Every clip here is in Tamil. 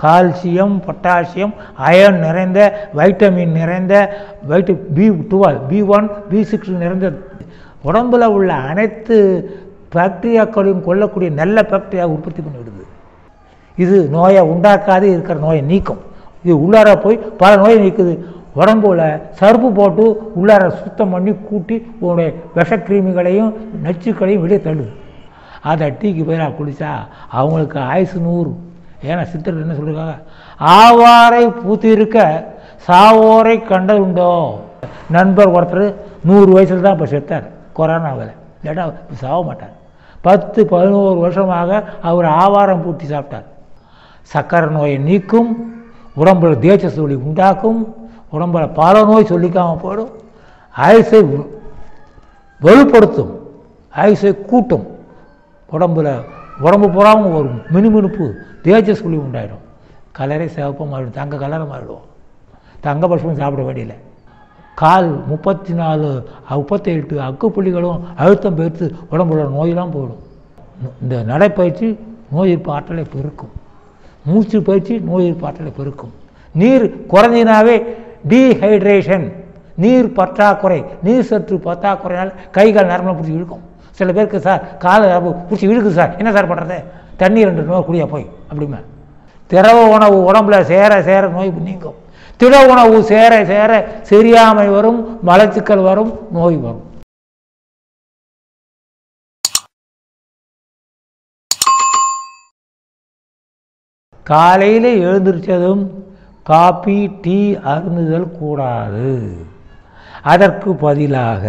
கால்சியம் பொட்டாசியம் அயன் நிறைந்த வைட்டமின் நிறைந்த வைட்ட B twelve B one B six நிறைந்த உடம்புல உள்ள அனைத்து பாக்டீரியாக்களையும் கொல்லக்கூடிய நல்ல பாக்டீரியா உற்பத்தி பண்ணிவிடுது இது நோயை உண்டாக்காது இருக்கிற நோயை நீக்கும் இது உள்ளார போய் பல நோயை நீக்குது உடம்புல சருப்பு போட்டு உள்ளார சுத்தம் பண்ணி கூட்டி உன்னுடைய விஷக்கிருமிகளையும் நச்சுக்களையும் வெளியே தள்ளுது அதை டீக்கு போய் குடித்தா அவங்களுக்கு ஆயுசு நூறு ஏன்னா சித்தர் என்ன சொல்லியிருக்காங்க ஆவாரை பூத்திருக்க சாவோரை கண்டதுண்டோ நண்பர் ஒருத்தர் நூறு வயசில் தான் இப்போ செத்தார் கொரோனாவில் இல்லாட்டா சாக மாட்டார் பத்து பதினோரு வருஷமாக அவர் ஆவாரம் பூட்டி சாப்பிட்டார் சக்கரை நோயை நீக்கும் உடம்புல தேச்ச சொல்லி உண்டாக்கும் உடம்புல பல நோய் சொல்லிக்காமல் போயிடும் ஆயுசை வலுப்படுத்தும் ஆயுசை கூட்டும் உடம்புல உடம்பு பூராவும் ஒரு மினுமினுப்பு தேஜ சொல்லி உண்டாயிடும் கலரே சிவப்பாக மாறிடும் தங்க கலரை மாறிடுவோம் தங்க பசுமும் சாப்பிட வேண்டியதில்லை கால் முப்பத்தி நாலு முப்பத்தெட்டு அக்குப்புள்ளிகளும் அழுத்தம் பெருத்து உடம்புல நோயெல்லாம் போயிடும் இந்த நடைப்பயிற்சி நோய் எதிர்ப்பு ஆற்றலை பெருக்கும் மூச்சு பயிற்சி நோய் எதிர்ப்பு ஆற்றலை பெருக்கும் நீர் குறைஞ்சினாவே டீஹைட்ரேஷன் நீர் பற்றாக்குறை நீர் சற்று பற்றாக்குறையால் கை கால் நரம்பெல்லாம் பிடிச்சி இழுக்கும் சில பேருக்கு சார் காலை பிடிச்சி இழுக்குது சார் என்ன சார் பண்ணுறது தண்ணி ரெண்டு நோய் குடியா போய் அப்படிமே திரவ உணவு உடம்புல சேர சேர நோய் நீங்கும் திட உணவு சேர சேர சரியாமை வரும் மலச்சிக்கல் வரும் நோய் வரும் காலையில் எழுந்திரிச்சதும் காபி டீ அருந்துதல் கூடாது அதற்கு பதிலாக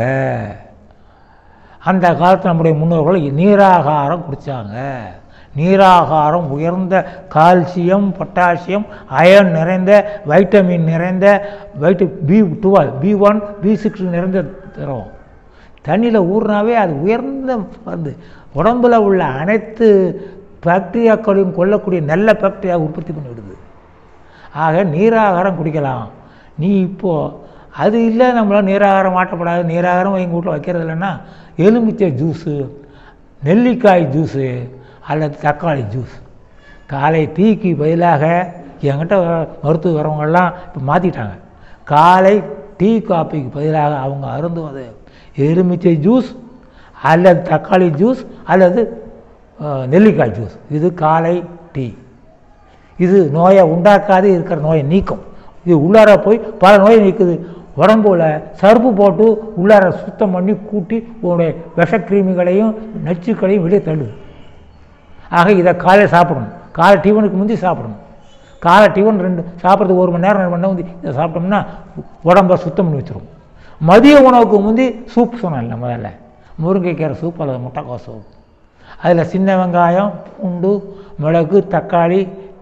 அந்த காலத்தில் நம்முடைய முன்னோர்கள் நீராகாரம் குடித்தாங்க நீராகாரம் உயர்ந்த கால்சியம் பொட்டாசியம் அயன் நிறைந்த வைட்டமின் நிறைந்த வைட்ட B twelve B one B six நிறைந்த தரும் தண்ணியில் ஊறினாவே அது உயர்ந்த மருந்து உடம்புல உள்ள அனைத்து பாக்டீரியாக்களையும் கொல்லக்கூடிய நல்ல பாக்டீரியா உற்பத்தி பண்ணிவிடுது ஆக நீராகாரம் குடிக்கலாம் நீ இப்போது அது இல்லை நம்மளால் நீராகாரம் மாட்டப்படாது நீராகாரம் எங்கள் வீட்டில் வைக்கிறது இல்லைன்னா எலுமிச்சை ஜூஸு நெல்லிக்காய் ஜூஸு அல்லது தக்காளி ஜூஸ் காலை டீக்கு பதிலாக என்கிட்ட மருத்துவ வரவங்கெல்லாம் இப்போ மாற்றிட்டாங்க காலை டீ காப்பிக்கு பதிலாக அவங்க அருந்துவது எலுமிச்சை ஜூஸ் அல்லது தக்காளி ஜூஸ் அல்லது நெல்லிக்காய் ஜூஸ் இது காலை டீ இது நோயை உண்டாக்காது இருக்கிற நோயை நீக்கும் இது உள்ளார போய் பல நோயை நீக்குது உடம்புல சருப்பு போட்டு உள்ளார சுத்தம் பண்ணி கூட்டி உன்னுடைய விஷக்கிருமிகளையும் நச்சுக்களையும் வெளியே தள்ளுது ஆக இதை காலையில் சாப்பிடணும் காலை டிஃபனுக்கு முந்தி சாப்பிடணும் காலை டிஃபன் ரெண்டு சாப்பிட்றதுக்கு ஒரு மணி நேரம் ரெண்டு மணி நேரம் முந்தி இதை சாப்பிட்டோம்னா உடம்பை சுத்தம் பண்ணி வச்சிரும் மதிய உணவுக்கு முந்தி சூப் சொன்னேன்ல முதல்ல முருங்கைக்கீரை சூப் அல்லது முட்டைக்கோஸ் சூப் அதில் சின்ன வெங்காயம் பூண்டு மிளகு தக்காளி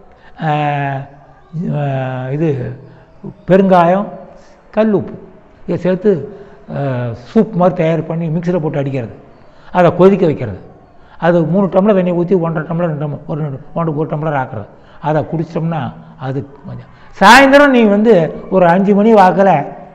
இது பெருங்காயம் கல் உப்பு இதை சேர்த்து சூப் மாதிரி தயார் பண்ணி மிக்சியில் போட்டு அடிக்கிறது அதை கொதிக்க வைக்கிறது அது மூணு டம்ளர் தண்ணி ஊற்றி ஒன்றரை டம்ளர் ரெண்டு டம்ளர் ஒரு ஒன்று ஒரு டம்ளர் ஆக்குறது அதை குடிச்சிட்டோம்னா அது கொஞ்சம் சாயந்தரம் நீ வந்து ஒரு அஞ்சு மணி வாக்கில்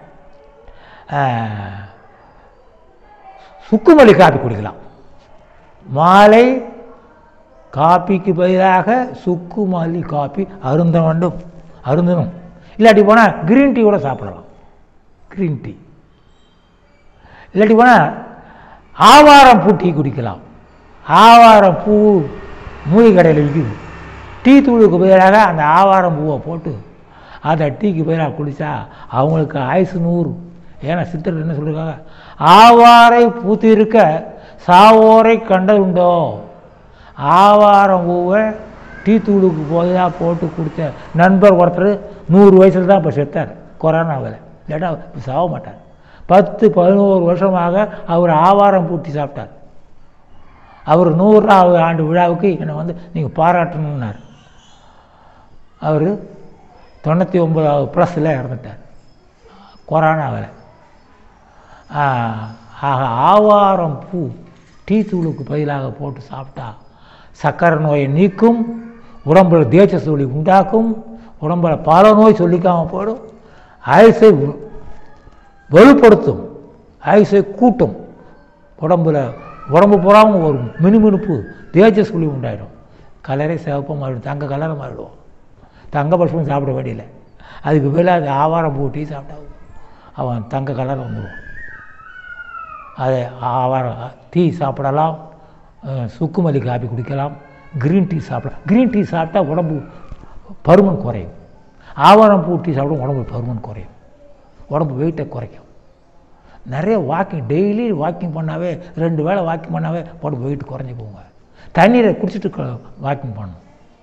சுக்குமல்லி காப்பி குடிக்கலாம் மாலை காப்பிக்கு பதிலாக சுக்குமல்லி காப்பி அருந்த வேண்டும் அருந்தணும் இல்லாட்டி போனால் க்ரீன் டீ கூட சாப்பிடலாம் க்ரீன் டீ இல்லாட்டி போனால் ஆவாரம் பூ டீ குடிக்கலாம் ஆவாரம் பூ மூலி கடையில் விற்கிது டீ தூளுக்கு பதிலாக அந்த ஆவாரம் பூவை போட்டு அதை டீக்கு பதிலாக குடித்தா அவங்களுக்கு ஆயுசு நூறு ஏன்னா சித்தர் என்ன சொல்லியிருக்காங்க ஆவாரை பூத்திருக்க சாவோரை கண்டதுண்டோ ஆவாரம் பூவை டீ தூளுக்கு பதிலாக போட்டு குடித்த நண்பர் ஒருத்தர் நூறு வயசில் தான் இப்போ செத்தார் கொரோனாவில் இல்லாட்டா சாக மாட்டார் பத்து பதினோரு வருஷமாக அவர் ஆவாரம் பூட்டி சாப்பிட்டார் அவர் நூறாவது ஆண்டு விழாவுக்கு என்னை வந்து நீங்கள் பாராட்டணுன்னார் அவர் தொண்ணூற்றி ஒம்பதாவது ப்ளஸில் இறந்துட்டார் கொரோனாவில் ஆக ஆவாரம் பூ டீ தூளுக்கு பதிலாக போட்டு சாப்பிட்டா சக்கரை நோயை நீக்கும் உடம்புல தேச்ச சொல்லி உண்டாக்கும் உடம்புல பல நோய் சொல்லிக்காமல் போயிடும் ஆயுசை வலுப்படுத்தும் ஆயுசை கூட்டும் உடம்புல உடம்பு பூராவும் ஒரு மினுமினுப்பு தேஜஸ் ஒளி உண்டாயிடும் கலரே சிவப்பாக மாறிடும் தங்க கலரை மாறிடுவோம் தங்க பசும் சாப்பிட வேண்டியதில்லை அதுக்கு மேலே அது ஆவாரம் பூட்டி சாப்பிட்டா அவன் தங்க கலர் வந்துடுவான் அதை ஆவாரம் டீ சாப்பிடலாம் அஹ், சுக்குமல்லி காபி குடிக்கலாம் க்ரீன் டீ சாப்பிடலாம் க்ரீன் டீ சாப்பிட்டா உடம்பு பருமன் குறையும் ஆவாரம் பூ டீ சாப்பிடும் உடம்பு பருமன் குறையும் உடம்பு வெயிட்டை குறைக்கும் நிறைய வாக்கிங் டெய்லி வாக்கிங் பண்ணாவே ரெண்டு வேளை வாக்கிங் பண்ணாவே உடம்பு வெயிட் குறைஞ்சி போங்க தண்ணீரை குடிச்சிட்டு வாக்கிங் பண்ணணும்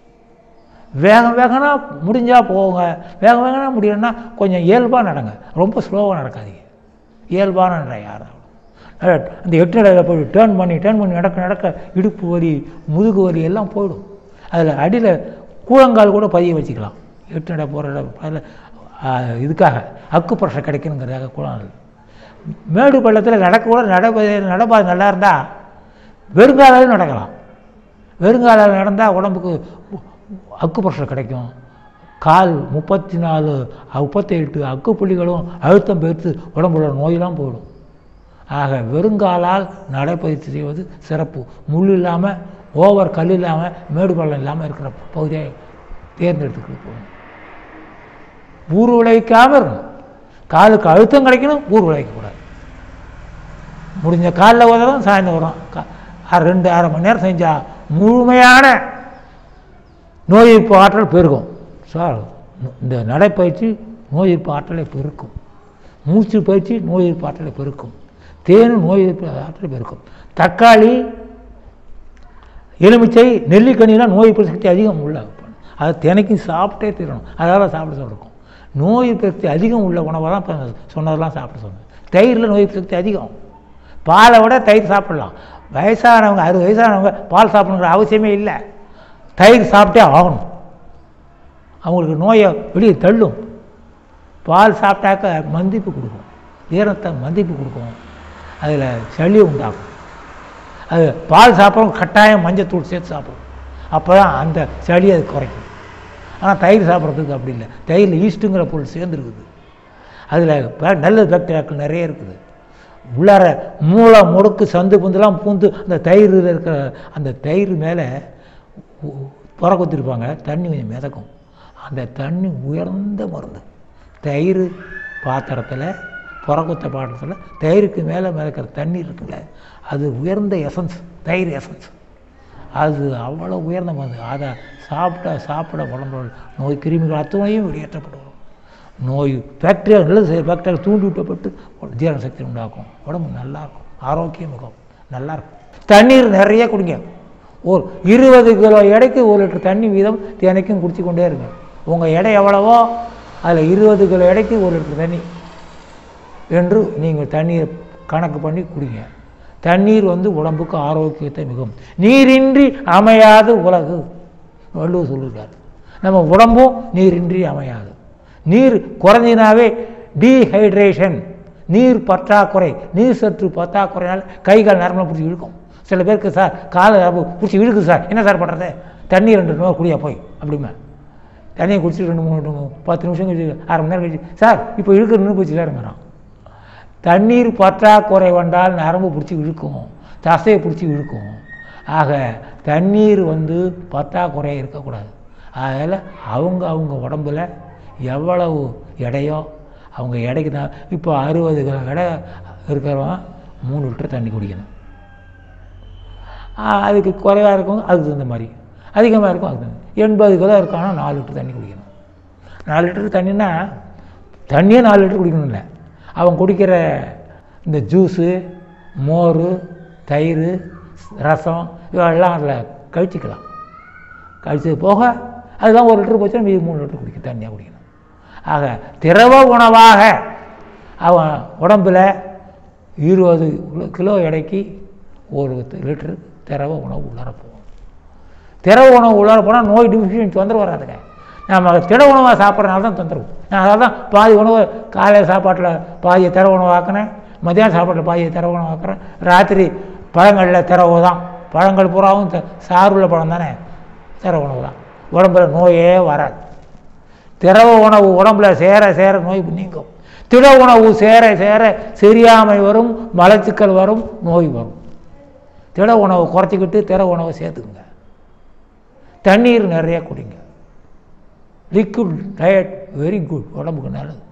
வேகம் வேகனா முடிஞ்சால் போங்க வேக வேகனா முடியலன்னா கொஞ்சம் இயல்பாக நடங்க ரொம்ப ஸ்லோவாக நடக்காதீங்க இயல்பான நட யாரும் அந்த எட்டு நடையில் போய் டேர்ன் பண்ணி டேர்ன் பண்ணி நடக்க நடக்க இடுப்பு வலி முதுகு வலி எல்லாம் போயிடும் அதில் அடியில் கூழங்கால் கூட பதிய வச்சுக்கலாம் எட்டு நடை போகிற அதில் இதுக்காக அக்கு பிரஷர் கிடைக்கணுங்கிறதுக்காக கூழாங்கல் மேடு பள்ளத்தில் நடக்க கூட நட நடப்பாது நல்லா இருந்தால் வெறுங்காலாலும் நடக்கலாம் வெறுங்காலால் நடந்தால் உடம்புக்கு அக்கு பிரஷர் கிடைக்கும் கால் முப்பத்தி நாலு முப்பத்தெட்டு அக்கு புள்ளிகளும் அழுத்தம் பெருத்து உடம்புல நோயெல்லாம் போயிடும் ஆக வெறுங்காலால் நடைப்பயிற்சி செய்வது சிறப்பு முள் இல்லாமல் ஓவர் கல் இல்லாமல் மேடு பள்ளம் இல்லாமல் இருக்கிற பகுதியை தேர்ந்தெடுத்துக்கிட்டு போகணும் ஊர் விளைவிக்காமல் இருக்கணும் காலுக்கு அழுத்தம் கிடைக்கணும் ஊர் விளைவிக்கக்கூடாது முடிஞ்ச காலில் உதவும் சாயந்தரம் வரும் கா- அரை- ரெண்டு அரை மணி நேரம் செஞ்சால் முழுமையான நோய் எதிர்ப்பு ஆற்றல் பெருகும் சார் இந்த நடைப்பயிற்சி நோய் எதிர்ப்பு ஆற்றலை பெருக்கும் மூச்சு பயிற்சி நோய் எதிர்ப்பு ஆற்றலை பெருக்கும் தேனும் நோய் எதிர்ப்பு ஆற்றலை பெருக்கும் தக்காளி எலுமிச்சை நெல்லிக்கனிலாம் நோய் எதிர்ப்பு சக்தி அதிகம் உள்ள அதை தினைக்கும் சாப்பிட்டே தீரணும் அதெல்லாம் சாப்பிட சொல்லிருக்கோம் நோய் எதிர்ப்பு சக்தி அதிகம் உள்ள உணவை தான் இப்போ சொன்னதெல்லாம் சாப்பிட சொன்னேன் தயிரில் நோய் எதிர்ப்பு சக்தி அதிகம் பாலை விட தயிர் சாப்பிடலாம் வயசானவங்க அறுபது வயசானவங்க பால் சாப்பிடணுங்கிற அவசியமே இல்லை தயிர் சாப்பிட்டே ஆகணும் அவங்களுக்கு நோயை வெளியே தள்ளும் பால் சாப்பிட்டாக்க மந்திப்பு கொடுக்கும் ஈரத்தை மந்திப்பு கொடுக்கும் அதில் சளி உண்டாகும் அது பால் சாப்பிட்றவங்க கட்டாயம் மஞ்சத்தூள் சேர்த்து சாப்பிடும் அப்போ தான் அந்த சளி அது குறைக்கும் ஆனால் தயிர் சாப்பிட்றதுக்கு அப்படி இல்லை தயிரில் ஈஸ்ட்டுங்கிற பொருள் சேர்ந்துருக்குது அதில் நல்ல பாக்டீரியாக்கள் நிறைய இருக்குது உள்ளார மூளை முடுக்கு சந்து புந்துலாம் பூந்து அந்த தயிரில் இருக்கிற அந்த தயிர் மேலே புற குத்திருப்பாங்க தண்ணி கொஞ்சம் மிதக்கும் அந்த தண்ணி உயர்ந்த மருந்து தயிர் பாத்திரத்தில் புறக்குத்த பாத்திரத்தில் தயிருக்கு மேலே மிதக்கிற தண்ணி இருக்குல்ல அது உயர்ந்த எசன்ஸ் தயிர் எசன்ஸ் அது அவ்வளோ உயர்ந்த மருந்து அதை சாப்பிட சாப்பிட உடம்போட நோய் கிருமிகள் அத்தனையும் வெளியேற்றப்படும் நோய் பாக்டீரியா நல்லது செய்ய பாக்டீரியா தூண்டி விட்டப்பட்டு ஜீரண சக்தி உண்டாக்கும் உடம்பு நல்லாயிருக்கும் ஆரோக்கியம் மிகவும் நல்லாயிருக்கும் தண்ணீர் நிறைய குடிங்க ஒரு இருபது கிலோ எடைக்கு ஒரு லிட்டர் தண்ணி வீதம் தினைக்கும் குடிச்சு கொண்டே இருங்க உங்கள் எடை எவ்வளவோ அதில் இருபது கிலோ எடைக்கு ஒரு லிட்டர் தண்ணி என்று நீங்கள் தண்ணீரை கணக்கு பண்ணி குடிங்க தண்ணீர் வந்து உடம்புக்கு ஆரோக்கியத்தை மிகவும் நீரின்றி அமையாது உலகு வள்ளுவர் சொல்லியிருக்கார் நம்ம உடம்பும் நீரின்றி அமையாது நீர் குறைஞ்சினாவே டீஹைட்ரேஷன் நீர் பற்றாக்குறை நீர் சற்று பற்றாக்குறையினால் கை கால் நரம்பெலாம் பிடிச்சி இழுக்கும் சில பேருக்கு சார் காலை பிடிச்சி இழுக்குது சார் என்ன சார் பண்ணுறது தண்ணி ரெண்டு நிமிஷம் குடியா போய் அப்படிமா தண்ணியை குடிச்சிட்டு ரெண்டு மூணு ரெண்டு மூணு பத்து நிமிஷம் கழிச்சு அரை மணி நேரம் கழிச்சு சார் இப்போ இழுக்கிற நின்று போச்சு இல்லைங்கிறான் தண்ணீர் பற்றாக்குறை வந்தால் நரம்பு பிடிச்சி இழுக்கும் தசையை பிடிச்சி இழுக்கும் ஆக தண்ணீர் வந்து பற்றாக்குறை இருக்கக்கூடாது அதில் அவங்க அவங்க உடம்புல எவ்வளவு எடையோ அவங்க எடைக்கு தான் இப்போ அறுபது கிலோ எடை இருக்கிறவன் மூணு லிட்டர் தண்ணி குடிக்கணும் ஆ, அதுக்கு குறைவாக இருக்கும் அதுக்கு தகுந்த மாதிரி அதிகமாக இருக்கும் அதுக்கு தகுந்த மாதிரி. எண்பது கிலோ இருக்கானா நாலு லிட்டர் தண்ணி குடிக்கணும் நாலு லிட்டர் தண்ணின்னா தண்ணியே நாலு லிட்டர் குடிக்கணும் இல்லை அவன் குடிக்கிற இந்த ஜூஸு மோர் தயிர் ரசம் இதெல்லாம் அதில் கழிச்சிக்கலாம் கழிச்சது போக அதுதான் ஒரு லிட்டர் போச்சுன்னா மீதி மூணு லிட்டர் குடிக்க தண்ணியாக குடிக்கணும் ஆக திரவ உணவாக அவன் உடம்பில் இருபது கிலோ எடைக்கு ஒரு லிட்டர் திரவ உணவு உள்ளார போகும் திரவ உணவு உள்ளார போனால் நோய் டிஃபிஷியன்சி தொந்தரவு வராதுங்க நம்ம திட உணவாக சாப்பிட்றனால தான் தொந்தரவு நான் அதை தான் பாதி உணவு காலையில் சாப்பாட்டில் பாதியை திரவ உணவாக்குனேன் மத்தியானம் சாப்பாட்டில் பாதியை திரவ உணவாக்குறேன் ராத்திரி பழங்களில் திரவு தான் பழங்கள் பூராவும் த- சாறுள்ள பழம் தானே திரவ உணவு தான் உடம்புல நோயே வராது திரவ உணவு உடம்புல சேர சேர நோய் நீங்கும் திட உணவு சேர சேர சரியாமை வரும் மலச்சிக்கல் வரும் நோய் வரும் திட உணவை குறைச்சிக்கிட்டு திட உணவை சேர்த்துக்குங்க தண்ணீர் நிறைய குடிங்க லிக்விட் டயட் வெரி குட் உடம்புக்கு நல்லது